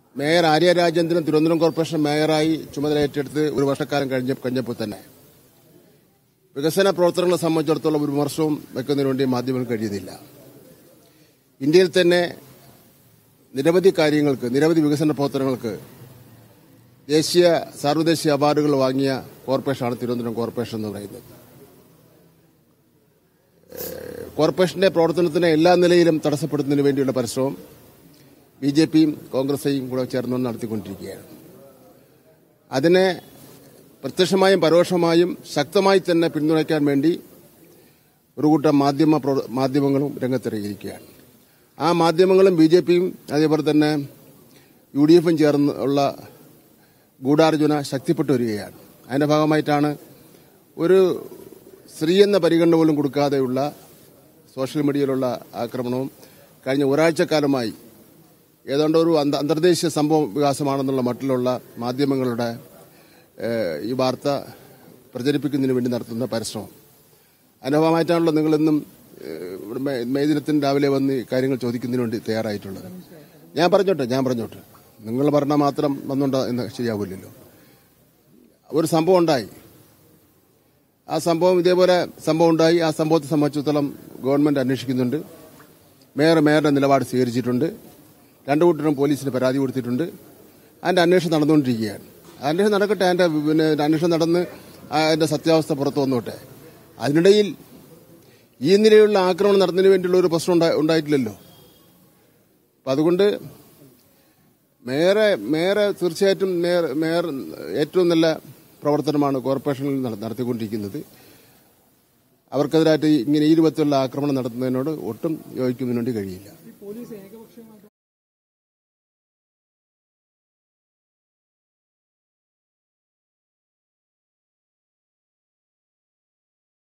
mayor Arya Rajendran Thiruvananthapuram corporation മേയറായി ചുമതല ഏറ്റെടുത്ത് ഒരു വർഷക്കാലം കഴിഞ്ഞ കഴിഞ്ഞപ്പോൾ തന്നെ വികസന പ്രവർത്തനങ്ങളെ സംബന്ധിച്ചിടത്തോളം ഒരു വിമർശവും വെക്കുന്നതിന് വേണ്ടി മാധ്യമങ്ങൾ കഴിയുന്നില്ല ഇന്ത്യയിൽ തന്നെ നിരവധി കാര്യങ്ങൾക്ക് നിരവധി വികസന പ്രവർത്തനങ്ങൾക്ക് ദേശീയ സാർവദേശീയ അവാർഡുകൾ വാങ്ങിയ കോർപ്പറേഷനാണ് തിരുവനന്തപുരം കോർപ്പറേഷൻ എന്ന് പറയുന്നത് ഏഹ് കോർപ്പറേഷന്റെ പ്രവർത്തനത്തിന് എല്ലാ നിലയിലും തടസ്സപ്പെടുത്തുന്നതിന് വേണ്ടിയുള്ള പരിശ്രമം ബി ജെ പിയും കോൺഗ്രസും കൂടെ ചേർന്നുകൊണ്ട് നടത്തിക്കൊണ്ടിരിക്കുകയാണ് അതിനെ പ്രത്യക്ഷമായും പരോക്ഷമായും ശക്തമായി തന്നെ പിന്തുണയ്ക്കാൻ വേണ്ടി ഒരു കൂട്ടം മാധ്യമ പ്രവർ- മാധ്യമങ്ങളും രംഗത്തിറങ്ങിയിരിക്കുകയാണ് ആ മാധ്യമങ്ങളും ബി ജെ പിയും അതേപോലെ തന്നെ യു ഡി എഫും ചേർന്ന് ഉള്ള ഗൂഢാർജുന ശക്തിപ്പെട്ടു വരികയാണ് അതിന്റെ ഭാഗമായിട്ടാണ് ഒരു സ്ത്രീ എന്ന പരിഗണന പോലും കൊടുക്കാതെയുള്ള സോഷ്യൽ മീഡിയയിലുള്ള ആക്രമണവും കഴിഞ്ഞ ഒരാഴ്ചക്കാലമായി ഏതാണ്ട് ഒരു അന്ത- അന്തർദേശീയ സംഭവ വികാസമാണെന്നുള്ള മട്ടിലുള്ള മാധ്യമങ്ങളുടെ ഏഹ്, ഈ വാർത്ത പ്രചരിപ്പിക്കുന്നതിന് വേണ്ടി നടത്തുന്ന പരിശ്രമം അതിന്റെ ഭാഗമായിട്ടാണല്ലോ നിങ്ങളിന്നും ഏഹ്, ഇവിടെ മേ- മെയ് ദിനത്തിന് രാവിലെ വന്ന് ഈ കാര്യങ്ങൾ ചോദിക്കുന്നതിന് വേണ്ടി തയ്യാറായിട്ടുള്ളത് ഞാൻ പറഞ്ഞോട്ടെ ഞാൻ പറഞ്ഞോട്ടെ നിങ്ങൾ പറഞ്ഞാൽ മാത്രം വന്നുണ്ടോ എന്ന് ശരിയാവില്ലല്ലോ ഒരു സംഭവം ഉണ്ടായി ആ സംഭവം ഇതേപോലെ സംഭവം ഉണ്ടായി ആ സംഭവത്തെ സംബന്ധിച്ചിടത്തോളം ഗവൺമെന്റ് അന്വേഷിക്കുന്നുണ്ട് മേയർ മേയറുടെ നിലപാട് സ്വീകരിച്ചിട്ടുണ്ട് രണ്ടു കൂട്ടരും പോലീസിന് പരാതി കൊടുത്തിട്ടുണ്ട് അതിന്റെ അന്വേഷണം നടന്നുകൊണ്ടിരിക്കുകയാണ് ആ അന്വേഷണം നടക്കട്ടെ അതിന്റെ പിന്നെ അന്വേഷണം നടന്ന് ആ അതിന്റെ സത്യാവസ്ഥ പുറത്തു വന്നോട്ടെ അതിനിടയിൽ ഈ നിലയിലുള്ള ആക്രമണം നടന്നതിന് വേണ്ടിയുള്ള ഒരു പ്രശ്നം ഉണ്ടാ- ഉണ്ടായിട്ടില്ലല്ലോ അപ്പൊ അതുകൊണ്ട് മേയറെ മേയറെ തീർച്ചയായിട്ടും മേയർ മേയർ ഏറ്റവും നല്ല പ്രവർത്തനമാണ് കോർപ്പറേഷനിൽ നട- നടത്തിക്കൊണ്ടിരിക്കുന്നത് അവർക്കെതിരായിട്ട് ഇങ്ങനെ ഈ രൂപത്തിലുള്ള ആക്രമണം നടത്തുന്നതിനോട് ഒട്ടും യോജിക്കുന്നതിന് വേണ്ടി കഴിയില്ല ഈ പോലീസ് ഏക